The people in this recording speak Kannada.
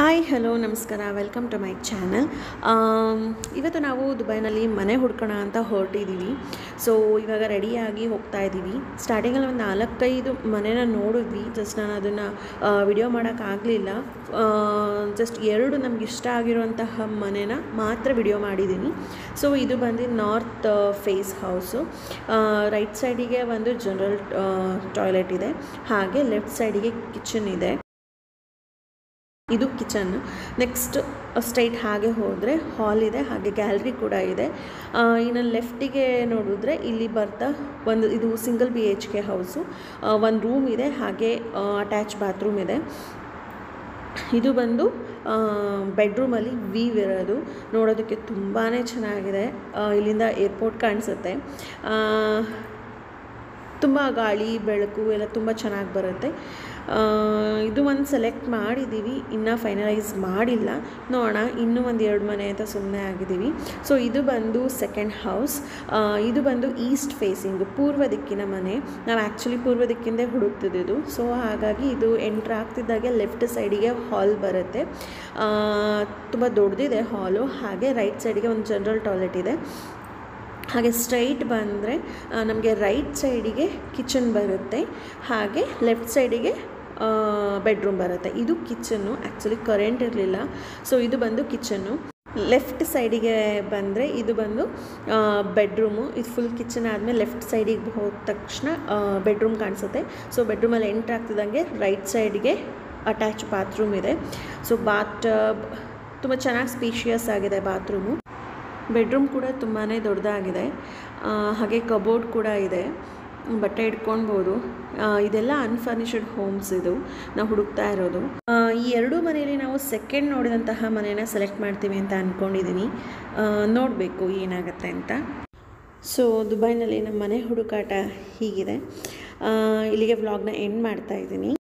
ಹಾಯ್ ಹಲೋ ನಮಸ್ಕಾರ ವೆಲ್ಕಮ್ ಟು ಮೈ ಚಾನಲ್ ಇವತ್ತು ನಾವು ದುಬೈನಲ್ಲಿ ಮನೆ ಹುಡ್ಕೋಣ ಅಂತ ಹೊರಟಿದ್ದೀವಿ ಸೊ ಇವಾಗ ರೆಡಿಯಾಗಿ ಹೋಗ್ತಾ ಇದ್ದೀವಿ ಸ್ಟಾರ್ಟಿಂಗಲ್ಲಿ ಒಂದು ನಾಲ್ಕೈದು ಮನೆನ ನೋಡಿದ್ವಿ ಜಸ್ಟ್ ನಾನು ಅದನ್ನು ವಿಡಿಯೋ ಮಾಡೋಕ್ಕಾಗಲಿಲ್ಲ ಜಸ್ಟ್ ಎರಡು ನಮ್ಗೆ ಇಷ್ಟ ಆಗಿರುವಂತಹ ಮನೆನ ಮಾತ್ರ ವಿಡಿಯೋ ಮಾಡಿದ್ದೀನಿ ಸೊ ಇದು ಬಂದು ನಾರ್ತ್ ಫೇಸ್ ಹೌಸು ರೈಟ್ ಸೈಡಿಗೆ ಒಂದು ಜನರಲ್ ಟಾಯ್ಲೆಟ್ ಇದೆ ಹಾಗೆ ಲೆಫ್ಟ್ ಸೈಡಿಗೆ ಕಿಚನ್ ಇದೆ ಇದು ಕಿಚನ್ ನೆಕ್ಸ್ಟ್ ಸ್ಟ್ರೈಟ್ ಹಾಗೆ ಹೋದರೆ ಹಾಲ್ ಇದೆ ಹಾಗೆ ಗ್ಯಾಲರಿ ಕೂಡ ಇದೆ ಇನ್ನು ಲೆಫ್ಟಿಗೆ ನೋಡಿದ್ರೆ ಇಲ್ಲಿ ಬರ್ತಾ ಒಂದು ಇದು single B H K house ಒಂದು ರೂಮ್ ಇದೆ ಹಾಗೆ ಅಟ್ಯಾಚ್ ಬಾತ್ರೂಮ್ ಇದೆ ಇದು ಬಂದು ಬೆಡ್ರೂಮಲ್ಲಿ ವೀವ್ ಇರೋದು ನೋಡೋದಕ್ಕೆ ತುಂಬಾ ಚೆನ್ನಾಗಿದೆ ಇಲ್ಲಿಂದ ಏರ್ಪೋರ್ಟ್ ಕಾಣಿಸುತ್ತೆ ತುಂಬ ಗಾಳಿ ಬೆಳಕು ಎಲ್ಲ ತುಂಬ ಚೆನ್ನಾಗಿ ಬರುತ್ತೆ ಇದು ಒಂದು ಸೆಲೆಕ್ಟ್ ಮಾಡಿದ್ದೀವಿ ಇನ್ನೂ ಫೈನಲೈಸ್ ಮಾಡಿಲ್ಲ ನೋಡೋಣ ಇನ್ನೂ ಒಂದು ಎರಡು ಮನೆ ಅಂತ ಸುಮ್ಮನೆ ಆಗಿದ್ದೀವಿ ಸೊ ಇದು ಬಂದು ಸೆಕೆಂಡ್ ಹೌಸ್ ಇದು ಬಂದು ಈಸ್ಟ್ ಫೇಸಿಂಗು ಪೂರ್ವ ದಿಕ್ಕಿನ ಮನೆ ನಾವು ಆ್ಯಕ್ಚುಲಿ ಪೂರ್ವ ದಿಕ್ಕಿಂದೇ ಹುಡುಕ್ತಿದ್ದು ಸೊ ಹಾಗಾಗಿ ಇದು ಎಂಟ್ರ್ ಆಗ್ತಿದ್ದಾಗೆ ಲೆಫ್ಟ್ ಸೈಡಿಗೆ ಹಾಲ್ ಬರುತ್ತೆ ತುಂಬ ದೊಡ್ಡದಿದೆ ಹಾಲು ಹಾಗೆ ರೈಟ್ ಸೈಡಿಗೆ ಒಂದು ಜನರಲ್ ಟಾಯ್ಲೆಟ್ ಇದೆ ಹಾಗೆ ಸ್ಟ್ರೈಟ್ ಬಂದರೆ ನಮಗೆ ರೈಟ್ ಸೈಡಿಗೆ ಕಿಚನ್ ಬರುತ್ತೆ ಹಾಗೆ ಲೆಫ್ಟ್ ಸೈಡಿಗೆ ಬೆಡ್ರೂಮ್ ಬರುತ್ತೆ ಇದು ಕಿಚನ್ನು ಆ್ಯಕ್ಚುಲಿ ಕರೆಂಟ್ ಇರಲಿಲ್ಲ ಸೊ ಇದು ಬಂದು ಕಿಚನ್ನು ಲೆಫ್ಟ್ ಸೈಡಿಗೆ ಬಂದರೆ ಇದು ಬಂದು ಬೆಡ್ರೂಮು ಇದು ಫುಲ್ ಕಿಚನ್ ಆದಮೇಲೆ ಲೆಫ್ಟ್ ಸೈಡಿಗೆ ಹೋದ ತಕ್ಷಣ ಬೆಡ್ರೂಮ್ ಕಾಣಿಸುತ್ತೆ ಸೊ ಬೆಡ್ರೂಮಲ್ಲಿ ಎಂಟ್ರ್ ಆಗ್ತಿದ್ದಂಗೆ ರೈಟ್ ಸೈಡ್ಗೆ ಅಟ್ಯಾಚ್ ಬಾತ್ರೂಮ್ ಇದೆ ಸೊ ಬಾತ್ ತುಂಬ ಚೆನ್ನಾಗಿ ಸ್ಪೀಷಿಯಸ್ ಆಗಿದೆ ಬಾತ್ರೂಮು ಬೆಡ್ರೂಮ್ ಕೂಡ ತುಂಬಾ ದೊಡ್ಡದಾಗಿದೆ ಹಾಗೆ ಕಬೋರ್ಡ್ ಕೂಡ ಇದೆ ಬಟ್ಟೆ ಇಟ್ಕೊಳ್ಬೋದು ಇದೆಲ್ಲ ಅನ್ಫರ್ನಿಷಡ್ ಹೋಮ್ಸ್ ಇದು ನಾವು ಹುಡುಕ್ತಾ ಇರೋದು ಈ ಎರಡೂ ಮನೆಯಲ್ಲಿ ನಾವು ಸೆಕೆಂಡ್ ನೋಡಿದಂತಹ ಮನೇನ ಸೆಲೆಕ್ಟ್ ಮಾಡ್ತೀವಿ ಅಂತ ಅಂದ್ಕೊಂಡಿದ್ದೀನಿ ನೋಡಬೇಕು ಏನಾಗುತ್ತೆ ಅಂತ ಸೊ ದುಬೈನಲ್ಲಿ ನಮ್ಮ ಮನೆ ಹುಡುಕಾಟ ಹೀಗಿದೆ ಇಲ್ಲಿಗೆ ವ್ಲಾಗ್ನ ಎಂಡ್ ಮಾಡ್ತಾ ಇದ್ದೀನಿ